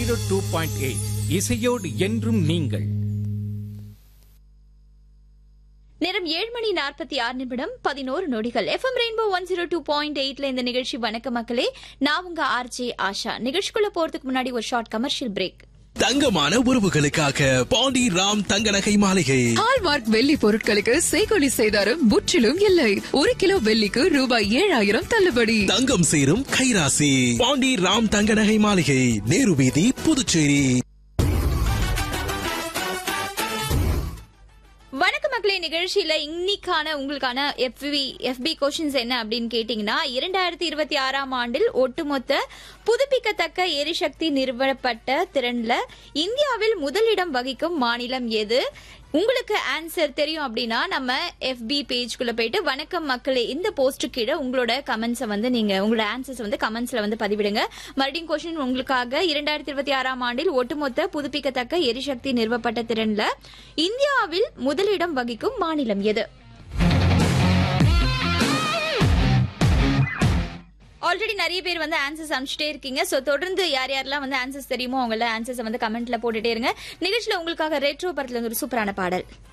zero two point eight இசையோடு என்றும் நீங்கள் நேரம் ஏழு மணி நாற்பத்தி ஆறு நிமிடம் பதினோரு நொடிகள் FM rainbow one zero two point எயிட்ல இந்த நிகழ்ச்சி வணக்க மக்களே நான் உங்க ஆர்ஜே ஆஷா நிகழ்ச்சிக்குள்ள போறதுக்கு முன்னாடி ஒரு ஷார்ட் கமர்ஷியல் பிரேக் தங்கமான உறவுகளுக்காக பாண்டி ராம் தங்க நகை மாளிகை ஹால்மார்க் வெள்ளி பொருட்களுக்கு செய்கொலி செய்தாரும் முற்றிலும் இல்லை ஒரு கிலோ வெள்ளிக்கு ரூபாய் ஏழாயிரம் தள்ளுபடி தங்கம் சேரும் கைராசி பாண்டி ராம் தங்க நகை மாளிகை நேரு வீதி புதுச்சேரி வணக்க மக்களே நிகழ்ச்சியில இன்னைக்கான உங்களுக்கான எஃபி எஃபி கொஸ்டின்ஸ் என்ன அப்படின்னு கேட்டீங்கன்னா இரண்டாயிரத்தி இருபத்தி ஆறாம் ஆண்டில் ஒட்டுமொத்த புதுப்பிக்கத்தக்க எரிசக்தி நிறுவப்பட்ட திறன்ல இந்தியாவில் முதலிடம் வகிக்கும் மாநிலம் எது உங்களுக்கு ஆன்சர் தெரியும் அப்படின்னா நம்ம எஃபி பேஜ்குள்ள போயிட்டு வணக்கம் மக்களே இந்த போஸ்ட் கீழே உங்களோட கமெண்ட்ஸை வந்து நீங்க உங்களோட ஆன்சர்ஸ் வந்து கமெண்ட்ஸ்ல வந்து பதிவிடுங்க மறுபடியும் கொஸ்டின் உங்களுக்காக இரண்டாயிரத்தி இருபத்தி ஆறாம் ஆண்டில் ஒட்டுமொத்த புதுப்பிக்கத்தக்க எரிசக்தி நிறுவப்பட்ட திறன்ல இந்தியாவில் முதலிடம் வகிக்கும் மாநிலம் எது ஆல்ரெடி நிறைய பேர் வந்து ஆன்சர்ஸ் அனுப்பிச்சிட்டே இருக்கீங்க சோ தொடர்ந்து யார் யாரெல்லாம் வந்து ஆன்சர்ஸ் தெரியுமோ அவங்கள ஆன்சர்ஸ் வந்து கமெண்ட்ல போட்டுட்டே இருங்க நிகழ்ச்சியில உங்களுக்காக ரெட்ரோ படத்துல இருந்து ஒரு சூப்பரான பாடல்